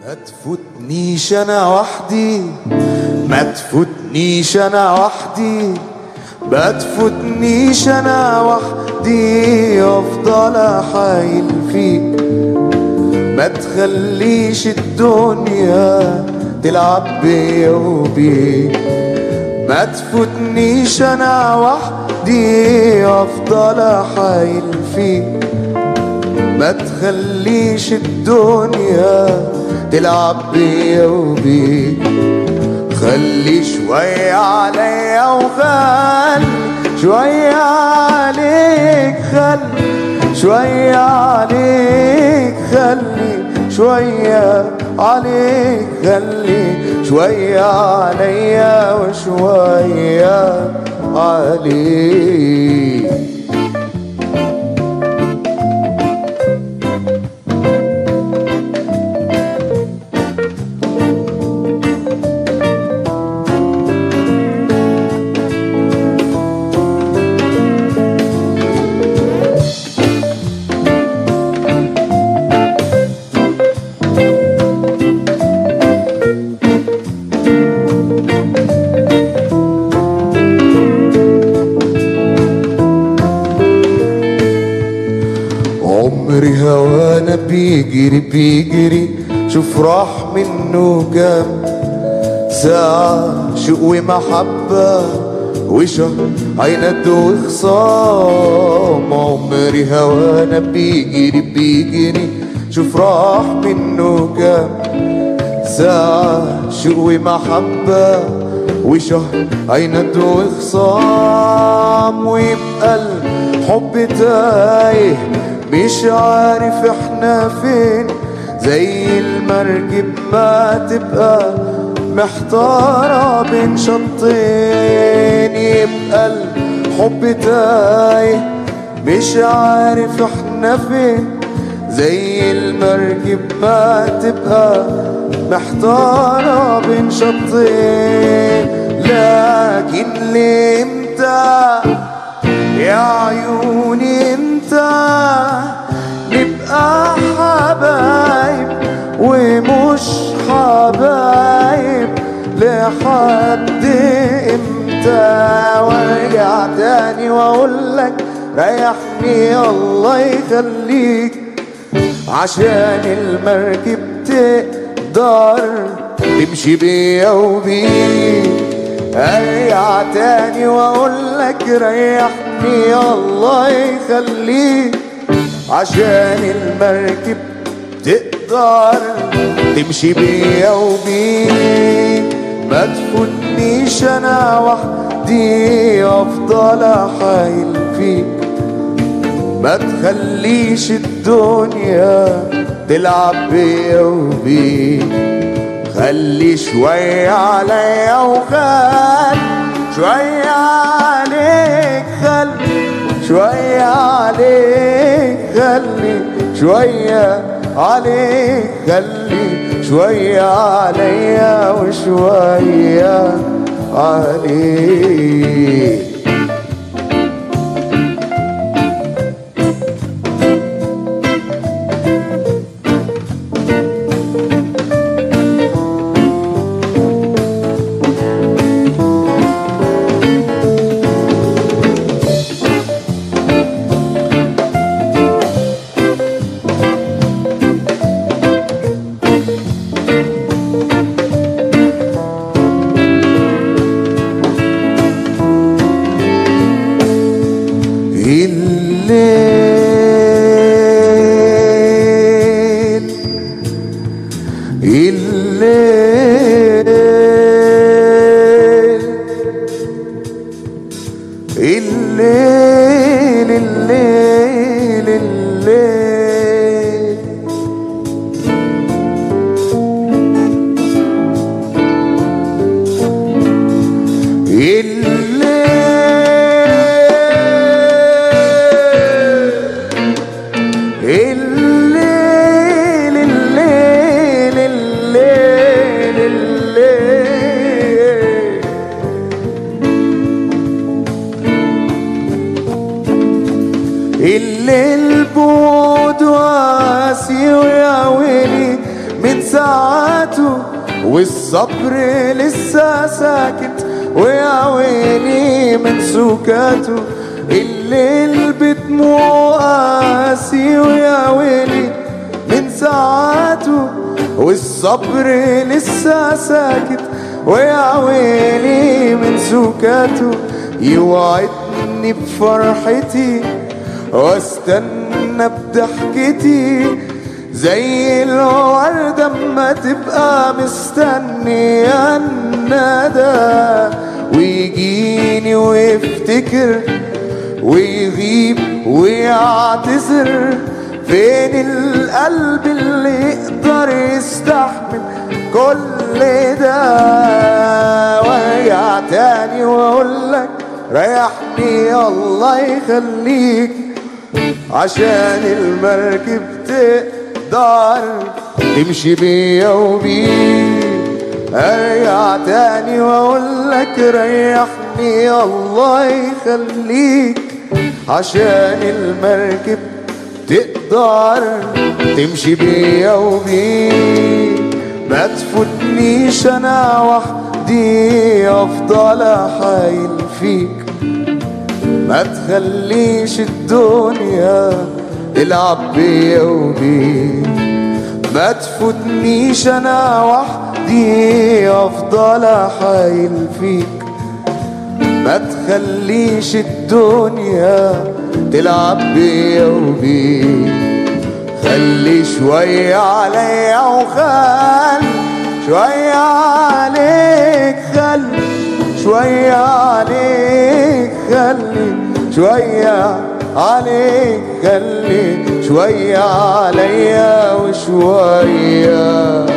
ما تفوتنيش انا وحدي ما تفوتنيش انا وحدي ما تفوتنيش انا وحدي افضل احايل فيك ما تخليش الدنيا تلعب بيا وبيك ما تفوتنيش انا وحدي افضل احايل فيك ما تخليش الدنيا تلعب بيا وبيك خلي شوية عليا وخلي شوية عليك خلي شوية عليك خلي شوية عليك خلي شوية عليا وشوية عليك عمري هوانا بيجري بيجري شوف راح منه كام ساعة شوق ومحبة وشهر عينات وخصام عمري هوانا بيجري بيجري شوف راح منه كام ساعة شوق ومحبة وشهر عينات وخصام ويبقى الحب تايه مش عارف احنا فين زي المركب ما تبقى محتارة بين شطين يبقى الحب تايه مش عارف احنا فين زي المركب ما تبقى محتارة بين شطين لكن لامتى يا عيوني امتى نبقى حبايب ومش حبايب لحد امتى وارجع تاني واقول لك ريحني الله يخليك عشان المركب تقدر تمشي بيا وبيك ارجع تاني واقول لك ريحني الله يخليك عشان المركب تقدر تمشي بيا وبيك ما تفوتنيش انا وحدي افضل احايل فيك ما تخليش الدنيا تلعب بيا وبيك خلي شوية عليا وخل شوية عليك خلي شوية عليك خلي شوية عليك خلي شوية عليا وشوية عليك الليل الليل الليل الليل الليل الليل الليل الليل الليل الليل ساعاته والصبر لسه ساكت ويا ويلي من سكاته الليل بدموع قاسي ويا ويلي من ساعاته والصبر لسه ساكت ويا ويلي من سكاته يوعدني بفرحتي واستنى بضحكتي زي الوردة اما تبقى مستنية الندى ويجيني ويفتكر ويغيب ويعتذر فين القلب اللي يقدر يستحمل كل ده وارجع تاني واقول لك ريحني الله يخليك عشان المركب تقدر تمشي بيا وبيك ارجع تاني واقول لك ريحني الله يخليك عشان المركب تقدر تمشي بيا وبيك ما تفوتنيش انا وحدي افضل احايل فيك ما تخليش الدنيا تلعب بيا وبيك ما تفوتنيش انا وحدي افضل احايل فيك ما تخليش الدنيا تلعب بيا وبيك خلي شوية عليا وخل شوية عليك خلي شوية عليك خلي شوية عليك خلي شوية عليا وشوية